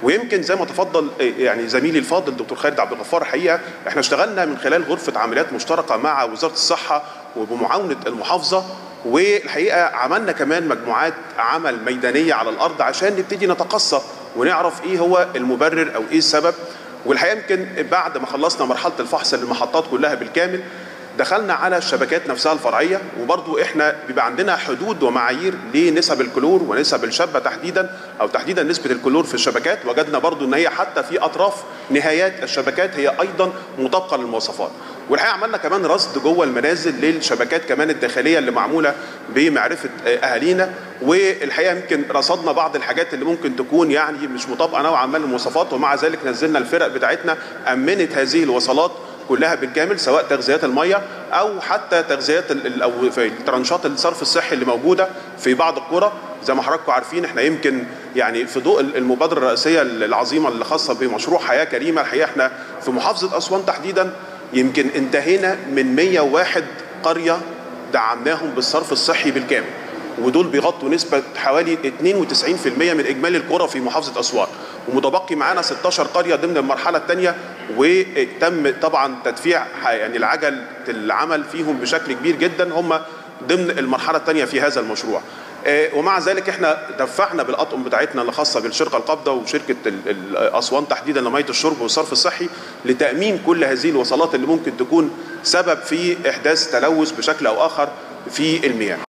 ويمكن زي ما تفضل يعني زميلي الفاضل دكتور خالد عبد الغفار الحقيقه احنا اشتغلنا من خلال غرفه عمليات مشتركه مع وزاره الصحه وبمعاونه المحافظه والحقيقه عملنا كمان مجموعات عمل ميدانيه على الارض عشان نبتدي نتقصى ونعرف ايه هو المبرر او ايه السبب والحقيقه يمكن بعد ما خلصنا مرحله الفحص للمحطات كلها بالكامل دخلنا على الشبكات نفسها الفرعيه وبرضو احنا بيبقى عندنا حدود ومعايير لنسب الكلور ونسب الشابه تحديدا او تحديدا نسبه الكلور في الشبكات وجدنا برضو ان هي حتى في اطراف نهايات الشبكات هي ايضا مطابقه للمواصفات والحقيقه عملنا كمان رصد جوه المنازل للشبكات كمان الداخليه اللي معموله بمعرفه اهالينا والحقيقه يمكن رصدنا بعض الحاجات اللي ممكن تكون يعني مش مطابقه نوعا ما للمواصفات ومع ذلك نزلنا الفرق بتاعتنا امنت هذه الوصلات كلها بالكامل سواء تغذيات الميه او حتى تغذيات او في ترانشات الصرف الصحي اللي موجوده في بعض القرى زي ما حضراتكم عارفين احنا يمكن يعني في ضوء المبادره الرئاسيه العظيمه اللي خاصه بمشروع حياه كريمه الحقيقه احنا في محافظه اسوان تحديدا يمكن انتهينا من 101 قريه دعمناهم بالصرف الصحي بالكامل ودول بيغطوا نسبة حوالي 92% من إجمالي القرى في محافظة أسوان ومتبقي معانا 16 قرية ضمن المرحلة الثانية وتم طبعا تدفيع يعني العجل العمل فيهم بشكل كبير جدا هم ضمن المرحلة الثانية في هذا المشروع ومع ذلك احنا دفعنا بالاطقم بتاعتنا اللي خاصه بالشركه القابضه وشركه اسوان تحديدا لميه الشرب والصرف الصحي لتامين كل هذه الوصلات اللي ممكن تكون سبب في احداث تلوث بشكل او اخر في المياه